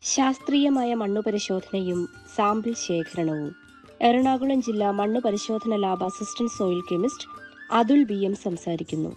ശാസ്ത്രീയമായ മണ്ണു പരിശോധനയും സാമ്പിൾ ശേഖരണവും എറണാകുളം ജില്ലാ മണ്ണു പരിശോധന lab assistant soil chemist Athul B M സംസാരിക്കുന്നു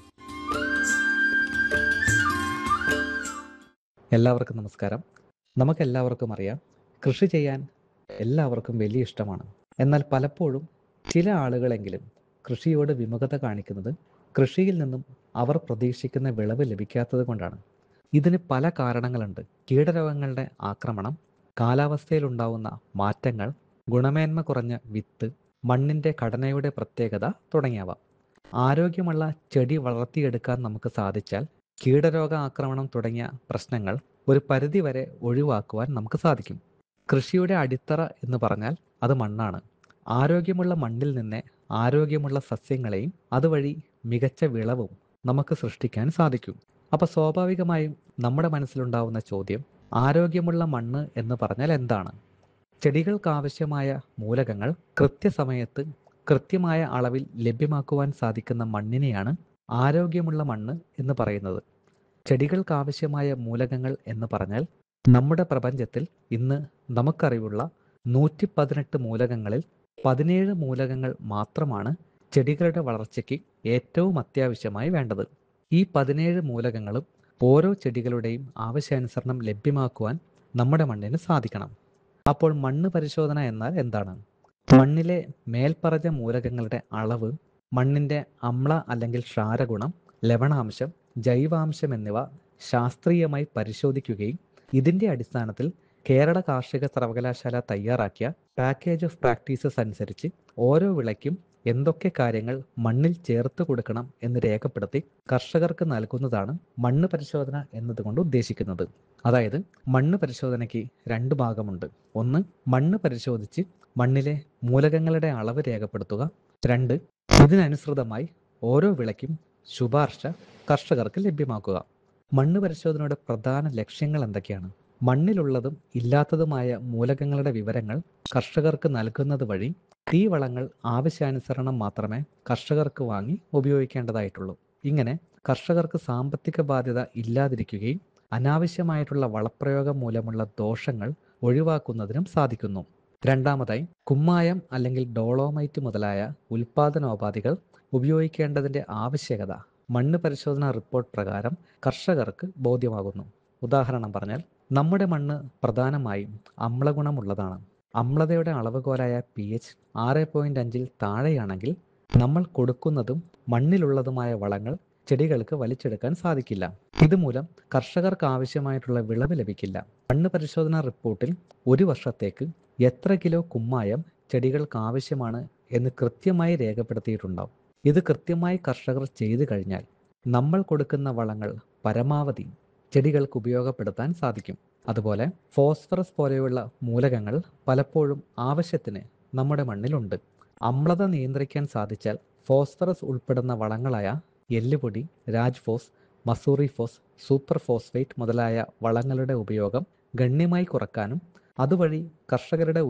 എല്ലാവർക്കും നമസ്കാരം നമുക്കെല്ലാവർക്കും അറിയാം കൃഷി ചെയ്യാൻ എല്ലാവർക്കും വലിയ ഇഷ്ടമാണ് എന്നാൽ പലപ്പോഴും ചില ആളുകളെങ്കിലും കൃഷിയോട് വിമുഖത കാണിക്കുന്നത് കൃഷിയിൽ നിന്നും അവർ പ്രതീക്ഷിക്കുന്ന വിളവ് ലഭിക്കാത്തത് കൊണ്ടാണ് ഇതിന് പല കാരണങ്ങളുണ്ട് കീടരോഗങ്ങളുടെ ആക്രമണം കാലാവസ്ഥയിലുണ്ടാവുന്ന മാറ്റങ്ങൾ ഗുണമേന്മ കുറഞ്ഞ വിത്ത് മണ്ണിൻ്റെ ഘടനയുടെ പ്രത്യേകത തുടങ്ങിയവ ആരോഗ്യമുള്ള ചെടി വളർത്തിയെടുക്കാൻ നമുക്ക് സാധിച്ചാൽ കീടരോഗ ആക്രമണം തുടങ്ങിയ പ്രശ്നങ്ങൾ ഒരു പരിധിവരെ ഒഴിവാക്കുവാൻ നമുക്ക് സാധിക്കും കൃഷിയുടെ അടിത്തറ എന്ന് പറഞ്ഞാൽ അത് മണ്ണാണ് ആരോഗ്യമുള്ള മണ്ണിൽ നിന്ന് ആരോഗ്യമുള്ള സസ്യങ്ങളെയും അതുവഴി മികച്ച വിളവും നമുക്ക് സൃഷ്ടിക്കാൻ സാധിക്കും അപ്പോൾ സ്വാഭാവികമായും നമ്മുടെ മനസ്സിലുണ്ടാവുന്ന ചോദ്യം ആരോഗ്യമുള്ള മണ്ണ് എന്ന് പറഞ്ഞാൽ എന്താണ് ചെടികൾക്ക് ആവശ്യമായ മൂലകങ്ങൾ കൃത്യസമയത്ത് കൃത്യമായ അളവിൽ ലഭ്യമാക്കുവാൻ സാധിക്കുന്ന മണ്ണിനെയാണ് ആരോഗ്യമുള്ള മണ്ണ് എന്ന് പറയുന്നത് ചെടികൾക്ക് ആവശ്യമായ മൂലകങ്ങൾ എന്ന് പറഞ്ഞാൽ നമ്മുടെ പ്രപഞ്ചത്തിൽ ഇന്ന് നമുക്കറിവുള്ള നൂറ്റി പതിനെട്ട് മൂലകങ്ങളിൽ പതിനേഴ് മൂലകങ്ങൾ മാത്രമാണ് ചെടികളുടെ വളർച്ചയ്ക്ക് ഏറ്റവും അത്യാവശ്യമായി വേണ്ടത് ഈ പതിനേഴ് മൂലകങ്ങളും ഓരോ ചെടികളുടെയും ആവശ്യാനുസരണം ലഭ്യമാക്കുവാൻ നമ്മുടെ മണ്ണിന് സാധിക്കണം അപ്പോൾ മണ്ണ് പരിശോധന എന്നാൽ എന്താണ് മണ്ണിലെ മേൽപ്പറഞ്ഞ മൂലകങ്ങളുടെ അളവ് മണ്ണിന്റെ അമ്ല അല്ലെങ്കിൽ ക്ഷാരഗുണം ലവണാംശം ജൈവാംശം എന്നിവ ശാസ്ത്രീയമായി പരിശോധിക്കുകയും ഇതിന്റെ അടിസ്ഥാനത്തിൽ കേരള കാർഷിക സർവകലാശാല തയ്യാറാക്കിയ പാക്കേജ് ഓഫ് പ്രാക്ടീസസ് അനുസരിച്ച് ഓരോ വിളയ്ക്കും എന്തൊക്കെ കാര്യങ്ങൾ മണ്ണിൽ ചേർത്ത് കൊടുക്കണം എന്ന് രേഖപ്പെടുത്തി കർഷകർക്ക് നൽകുന്നതാണ് മണ്ണ് പരിശോധന എന്നതുകൊണ്ട് ഉദ്ദേശിക്കുന്നത് അതായത് മണ്ണ് പരിശോധനയ്ക്ക് രണ്ട് ഭാഗമുണ്ട് ഒന്ന് മണ്ണ് പരിശോധിച്ച് മണ്ണിലെ മൂലകങ്ങളുടെ അളവ് രേഖപ്പെടുത്തുക രണ്ട് ഇതിനനുസൃതമായി ഓരോ വിളയ്ക്കും ശുപാർശ കർഷകർക്ക് ലഭ്യമാക്കുക മണ്ണ് പരിശോധനയുടെ പ്രധാന ലക്ഷ്യങ്ങൾ എന്തൊക്കെയാണ് മണ്ണിലുള്ളതും ഇല്ലാത്തതുമായ മൂലകങ്ങളുടെ വിവരങ്ങൾ കർഷകർക്ക് നൽകുന്നത് വഴി ഈ വളങ്ങൾ ആവശ്യാനുസരണം മാത്രമേ കർഷകർക്ക് വാങ്ങി ഉപയോഗിക്കേണ്ടതായിട്ടുള്ളൂ ഇങ്ങനെ കർഷകർക്ക് സാമ്പത്തിക ബാധ്യത ഇല്ലാതിരിക്കുകയും അനാവശ്യമായിട്ടുള്ള വളപ്രയോഗം മൂലമുള്ള ദോഷങ്ങൾ ഒഴിവാക്കുന്നതിനും സാധിക്കുന്നു രണ്ടാമതായി കുമ്മായം അല്ലെങ്കിൽ ഡോളോമൈറ്റ് മുതലായ ഉൽപാദനോപാധികൾ ഉപയോഗിക്കേണ്ടതിന്റെ ആവശ്യകത മണ്ണ് പരിശോധനാ റിപ്പോർട്ട് പ്രകാരം കർഷകർക്ക് ബോധ്യമാകുന്നു ഉദാഹരണം പറഞ്ഞാൽ നമ്മുടെ മണ്ണ് പ്രധാനമായും അമ്ലഗുണമുള്ളതാണ് അമ്ലതയുടെ അളവുകോലായ പി എച്ച് ആറ് പോയിന്റ് അഞ്ചിൽ താഴെയാണെങ്കിൽ നമ്മൾ കൊടുക്കുന്നതും മണ്ണിലുള്ളതുമായ വളങ്ങൾ ചെടികൾക്ക് വലിച്ചെടുക്കാൻ സാധിക്കില്ല ഇതുമൂലം കർഷകർക്ക് ആവശ്യമായിട്ടുള്ള വിളവ് ലഭിക്കില്ല മണ്ണ് പരിശോധനാ റിപ്പോർട്ടിൽ ഒരു വർഷത്തേക്ക് എത്ര കിലോ കുമ്മായം ചെടികൾക്ക് ആവശ്യമാണ് എന്ന് കൃത്യമായി രേഖപ്പെടുത്തിയിട്ടുണ്ടാവും ഇത് കൃത്യമായി കർഷകർ ചെയ്തു കഴിഞ്ഞാൽ നമ്മൾ കൊടുക്കുന്ന വളങ്ങൾ പരമാവധി ചെടികൾക്ക് ഉപയോഗപ്പെടുത്താൻ സാധിക്കും അതുപോലെ ഫോസ്ഫറസ് പോലെയുള്ള മൂലകങ്ങൾ പലപ്പോഴും ആവശ്യത്തിന് നമ്മുടെ മണ്ണിലുണ്ട് അമ്ലത നിയന്ത്രിക്കാൻ സാധിച്ചാൽ ഫോസ്ഫറസ് ഉൾപ്പെടുന്ന വളങ്ങളായ എല്ലുപൊടി Rajphos Mussoorie phos super phosphate മുതലായ വളങ്ങളുടെ ഉപയോഗം ഗണ്യമായി കുറക്കാനും അതുവഴി കർഷകരുടെ